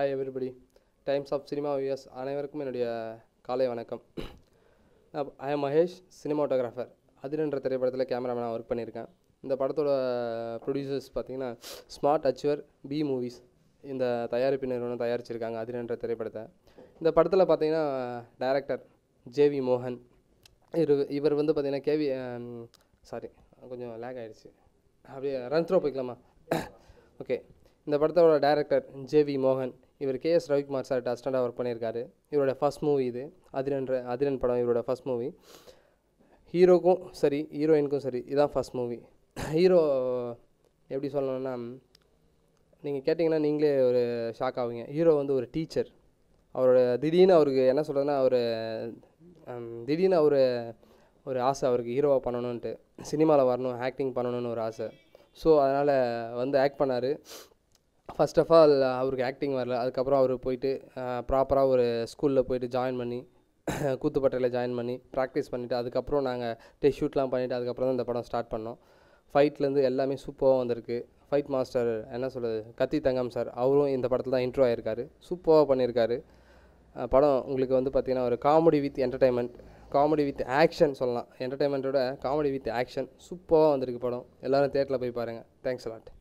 hi everybody times of cinema views அனைவருக்கும் என்னுடைய காலை வணக்கம் ஐ எம் மகேஷ் சினிமாட்டோகிராஃபர் அதிரன்ற திரைப்படத்தில் கேமராமேனாக ஒர்க் பண்ணியிருக்கேன் இந்த படத்தோட ப்ரொடியூசர்ஸ் பார்த்தீங்கன்னா ஸ்மார்ட் அச்சுவர் பி மூவிஸ் இந்த தயாரிப்பு நிறுவனம் தயாரிச்சிருக்காங்க அதிரன்ற திரைப்படத்தை இந்த படத்தில் பார்த்தீங்கன்னா டைரக்டர் ஜேவி மோகன் இவர் இவர் வந்து பார்த்தீங்கன்னா கேவி சாரி கொஞ்சம் லேக் ஆகிடுச்சு அப்படியே ரன் த்ரோ போய்க்கலாமா ஓகே இந்த படத்தோட டைரக்டர் ஜேவி மோகன் இவர் கேஎஸ் ரவிக்குமார் சார் அசிஸ்டண்டாக ஒர்க் பண்ணியிருக்காரு இவரோட ஃபர்ஸ்ட் மூவி இது அதிரன்ற அதிரன் படம் இவரோட ஃபர்ஸ்ட் மூவி ஹீரோக்கும் சரி ஹீரோயினுக்கும் சரி இதான் ஃபர்ஸ்ட் மூவி ஹீரோ எப்படி சொல்லணும்னா நீங்கள் கேட்டிங்கன்னா நீங்களே ஒரு ஷாக் ஆவீங்க ஹீரோ வந்து ஒரு டீச்சர் அவரோட திடீர்னு அவருக்கு என்ன சொல்கிறதுனா அவர் திடீர்னு அவர் ஒரு ஆசை அவருக்கு ஹீரோவாக பண்ணணுன்ட்டு சினிமாவில் வரணும் ஆக்டிங் பண்ணணும்னு ஒரு ஆசை ஸோ அதனால் வந்து ஆக்ட் பண்ணார் ஃபர்ஸ்ட் ஆஃப் ஆல் அவருக்கு ஆக்டிங் வரல அதுக்கப்புறம் அவர் போயிட்டு ப்ராப்பராக ஒரு ஸ்கூலில் போயிட்டு ஜாயின் பண்ணி கூத்துப்பட்டையில் ஜாயின் பண்ணி ப்ராக்டிஸ் பண்ணிவிட்டு அதுக்கப்புறம் நாங்கள் டெஸ்ட் ஷூட்லாம் பண்ணிவிட்டு அதுக்கப்புறம் தான் இந்த படம் ஸ்டார்ட் பண்ணோம் ஃபைட்லேருந்து எல்லாமே சூப்பராக வந்திருக்கு ஃபைட் மாஸ்டர் என்ன சொல்கிறது கத்தி தங்கம் சார் அவரும் இந்த படத்தில் தான் இன்ட்ரோ ஆயிருக்காரு சூப்பராக பண்ணியிருக்காரு அஹ் படம் உங்களுக்கு வந்து பார்த்திங்கன்னா ஒரு comedy with entertainment comedy with action சொல்லலாம் என்டர்டைன்மெண்ட்டோட காமெடி வித் ஆக்ஷன் சூப்பராக வந்திருக்கு படம் எல்லோரும் தேட்டரில் போய் பாருங்கள் தேங்க்ஸ் லாட்